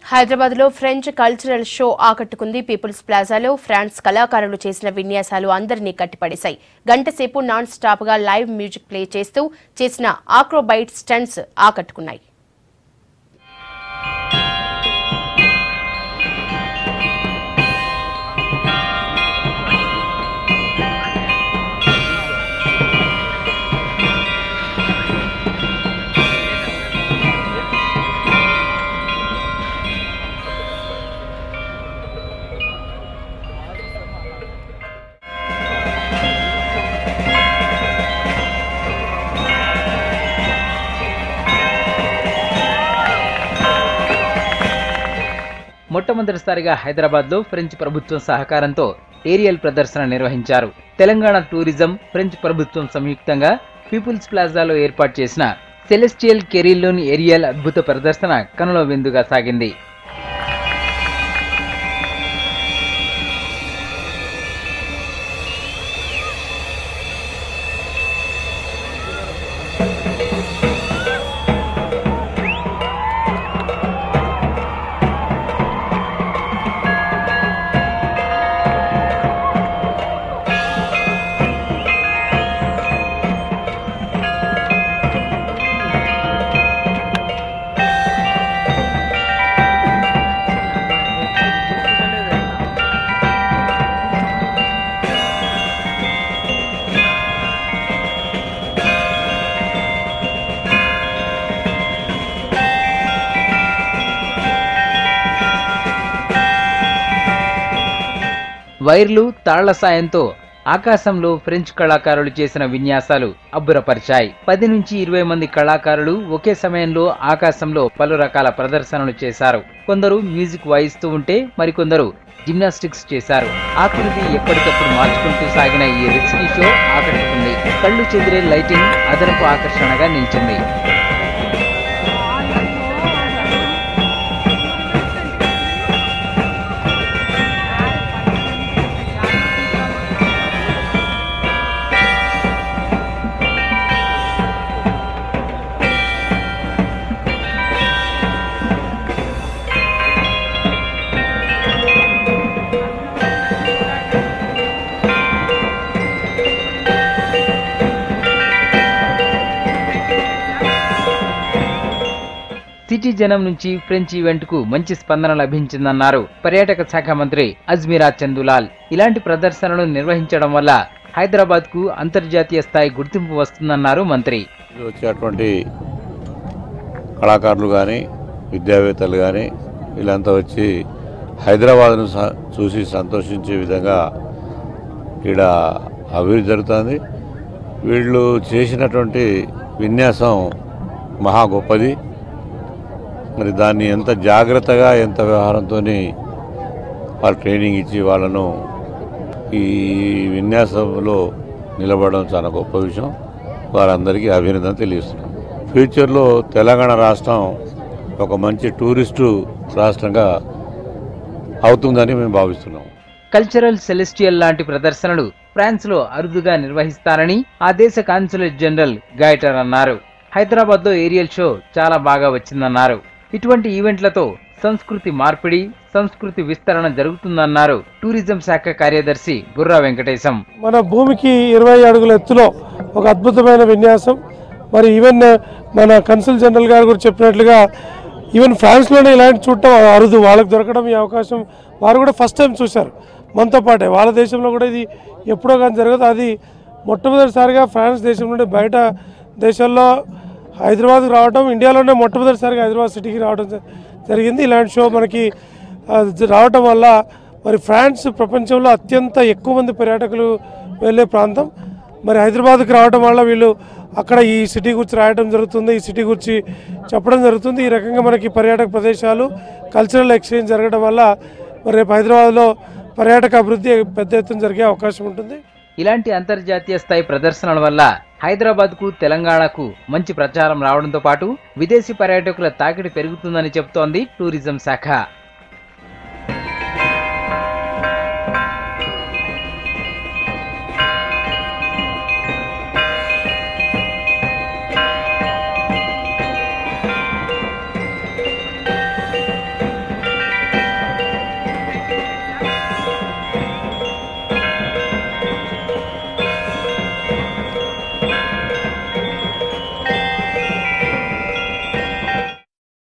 హైదరాబాద్ లో French cultural show ఆకట్టుకుంది పీపుల్స్ ప్లాజాలో ఫ్రాన్స్ కళాకారులు చేసిన విన్యాసాలు అందరినీ కట్టిపడేశాయి గంట సేపు నాన్ స్టాప్ గా లైవ్ మ్యూజిక్ ప్లే చేస్తూ చేసిన ఆక్రోబైట్ స్టంట్స్ ఆకట్టుకున్నాయి మొట్టమొదటిసారిగా హైదరాబాద్లో ఫ్రెంచ్ ప్రభుత్వం సహకారంతో ఏరియల్ ప్రదర్శన నిర్వహించారు తెలంగాణ టూరిజం ఫ్రెంచ్ ప్రభుత్వం సంయుక్తంగా పీపుల్స్ ప్లాజాలో ఏర్పాటు చేసిన సెలెస్టియల్ కెరీల్లోని ఏరియల్ అద్భుత ప్రదర్శన కనుల విందుగా సాగింది వైర్లు తాళ్ల సాయంతో ఆకాశంలో ఫ్రెంచ్ కళాకారులు చేసిన విన్యాసాలు అబ్బురపరిచాయి పది నుంచి ఇరవై మంది కళాకారులు ఒకే సమయంలో ఆకాశంలో పలు రకాల ప్రదర్శనలు చేశారు కొందరు మ్యూజిక్ వాయిస్తూ ఉంటే మరికొందరు జిమ్నాస్టిక్స్ చేశారు ఆకృతి ఎప్పటికప్పుడు మార్చుకుంటూ సాగిన ఈ రిస్కీ షో ఆకట్టుకుంది కళ్ళు చెదిరే లైటింగ్ అదనపు ఆకర్షణగా నిలిచింది సిటీ జనం నుంచి ఫ్రెంచ్ ఈవెంట్ కు మంచి స్పందన లభించిందన్నారు పర్యాటక శాఖ మంత్రి అజ్మీరా చందులాల్ ఇలాంటి ప్రదర్శనలు నిర్వహించడం వల్ల హైదరాబాద్ కు అంతర్జాతీయ స్థాయి గుర్తింపు వస్తుందన్నారు మంత్రి వచ్చేటువంటి కళాకారులు కానీ విద్యావేత్తలు కానీ వీళ్ళంతా వచ్చి హైదరాబాద్ను స- చూసి సంతోషించే విధంగా ఇక్కడ అభివృద్ధి జరుగుతుంది వీళ్ళు చేసినటువంటి విన్యాసం మహా గొప్పది మరి దాన్ని ఎంత జాగ్రత్తగా ఎంత వ్యవహారంతో వాళ్ళు ట్రైనింగ్ ఇచ్చి వాళ్ళను ఈ విన్యాసంలో నిలబడడం చాలా గొప్ప విషయం వారందరికీ అభినందన తెలియజేస్తున్నాం ఫ్యూచర్లో తెలంగాణ రాష్ట్రం ఒక మంచి టూరిస్టు రాష్ట్రంగా అవుతుందని మేము భావిస్తున్నాం కల్చరల్ సెలెస్టియల్ లాంటి ప్రదర్శనలు ఫ్రాన్స్ లో అరుదుగా నిర్వహిస్తారని ఆ దేశ కాన్సులేట్ జనరల్ గైటర్ అన్నారు హైదరాబాద్ లో ఏరియల్ షో చాలా బాగా వచ్చిందన్నారు ఇటువంటి ఈవెంట్లతో సంస్కృతి మార్పిడి సంస్కృతి విస్తరణ జరుగుతుందన్నారు టూరిజం శాఖ కార్యదర్శి బుర్రా వెంకటేశం మన భూమికి ఇరవై అడుగుల ఎత్తులో ఒక అద్భుతమైన విన్యాసం మరి ఈవెన్ మన కన్సుల్ జనరల్ గారు కూడా చెప్పినట్లుగా ఈవెన్ ఫ్రాన్స్లోనే ఇలాంటి చూడటం అరుదు వాళ్ళకి దొరకడం ఈ అవకాశం వారు కూడా ఫస్ట్ టైం చూశారు మనతో పాటే వాళ్ళ దేశంలో కూడా ఇది ఎప్పుడో కానీ జరగదు అది మొట్టమొదటిసారిగా ఫ్రాన్స్ దేశం నుండి బయట దేశాల్లో హైదరాబాద్కి రావడం ఇండియాలోనే మొట్టమొదటిసారిగా హైదరాబాద్ సిటీకి రావడం జ- జరిగింది ఇలాంటి షో మనకి ఆ, రావటం వల్ల మరి ఫ్రాన్స్ ప్రపంచంలో అత్యంత ఎక్కువ మంది పర్యాటకులు వెళ్ళే ప్రాంతం మరి హైదరాబాద్కి రావడం వల్ల వీళ్ళు అక్కడ ఈ సిటీ గురించి రాయడం జరుగుతుంది ఈ సిటీ గురించి చెప్పడం జరుగుతుంది ఈ రకంగా మనకి పర్యాటక ప్రదేశాలు కల్చరల్ ఎక్స్చేంజ్ జరగడం వల్ల మరి రేపు హైదరాబాద్లో పర్యాటక అభివృద్ధి పెద్ద ఎత్తున జరిగే అవకాశం ఉంటుంది ఇలాంటి అంతర్జాతీయ స్థాయి ప్రదర్శనల వల్ల హైదరాబాద్ కు తెలంగాణకు మంచి ప్రచారం రావడంతో పాటు విదేశీ పర్యాటకుల తాకిడి పెరుగుతుందని చెబుతోంది టూరిజం శాఖ